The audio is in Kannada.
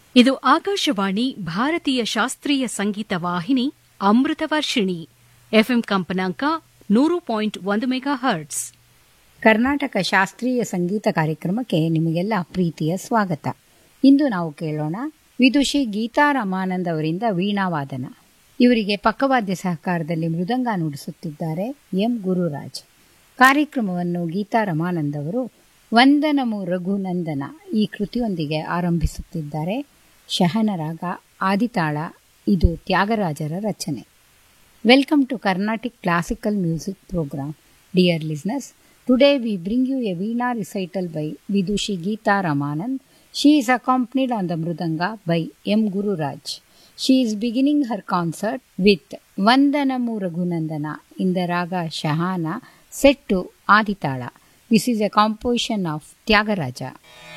ಇದು ಆಕಾಶವಾಣಿ ಭಾರತೀಯ ಶಾಸ್ತ್ರೀಯ ಸಂಗೀತ ವಾಹಿನಿ ಅಮೃತ ವರ್ಷಿಣಿ ಎಫ್ಎಂ ಕಂಪನಾಂಕ ನೂರು ಪಾಯಿಂಟ್ ಒಂದು ಮೆಗಾ ಹರ್ಟ್ಸ್ ಕರ್ನಾಟಕ ಶಾಸ್ತ್ರೀಯ ಸಂಗೀತ ಕಾರ್ಯಕ್ರಮಕ್ಕೆ ನಿಮಗೆಲ್ಲ ಪ್ರೀತಿಯ ಸ್ವಾಗತ ಇಂದು ನಾವು ಕೇಳೋಣ ವಿದುಷಿ ಗೀತಾ ರಮಾನಂದ್ ಅವರಿಂದ ವೀಣಾವಾದನ ಇವರಿಗೆ ಪಕ್ಕವಾದ್ಯ ಸಹಕಾರದಲ್ಲಿ ಮೃದಂಗ ನುಡಿಸುತ್ತಿದ್ದಾರೆ ಎಂ ಗುರುರಾಜ್ ಕಾರ್ಯಕ್ರಮವನ್ನು ಗೀತಾ ರಮಾನಂದ್ ಅವರು ವಂದನಮು ರಘುನಂದನ ಈ ಕೃತಿಯೊಂದಿಗೆ ಆರಂಭಿಸುತ್ತಿದ್ದಾರೆ ಶಹನರಾಗ ಆದಿತಾಳ ಇದು ತ್ಯಾಗರಾಜರ ರಚನೆ welcome to Carnatic classical music programme dear listeners Today we bring you a Veena recital by Vidushi Geeta Ramanand. She is accompanied on the Mrudanga by M. Guru Raj. She is beginning her concert with Vandanamu Raghunandana in the raga Shahana set to Aditala. This is a composition of Tyagaraja.